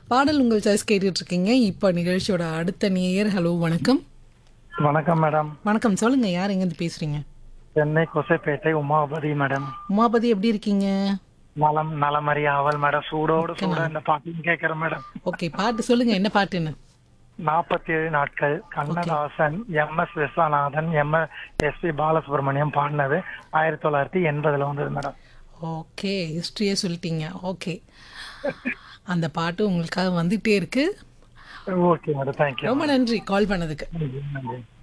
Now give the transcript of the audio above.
பாடல் உங்கள் சாய்ஸ் கேட்டுட்டு இருக்கீங்க இப்போ நிகழ்ச்சியோட அடுத்த நேயர் ஹலோ வணக்கம் வணக்கம் மேடம் வணக்கம் சொல்லுங்க யார் எங்கேருந்து பேசுறீங்க சென்னை கொசைப்பேட்டை உமாபதி மேடம் உமாபதி எப்படி இருக்கீங்க நலம் நலமறி ஆவல் மேடம் சூடோடு சூட இந்த பாட்டையும் கேட்கிறேன் மேடம் ஓகே பாட்டு சொல்லுங்க என்ன பாட்டுன்னு நாற்பத்தி ஏழு நாட்கள் Kannadasan M S Viswanathan M S P Balasubramaniam பாடினது ஆயிரத்தி தொள்ளாயிரத்தி எண்பதுல வந்தது மேடம் ஓகே ஹிஸ்ட்ரியே சொல்லிட்டீங்க ஓகே அந்த பாட்டு உங்களுக்காக வந்துட்டே இருக்கு ஓகே மேடம் தேங்க்யூ ரொம்ப நன்றி கால் பண்ணதுக்கு நன்றி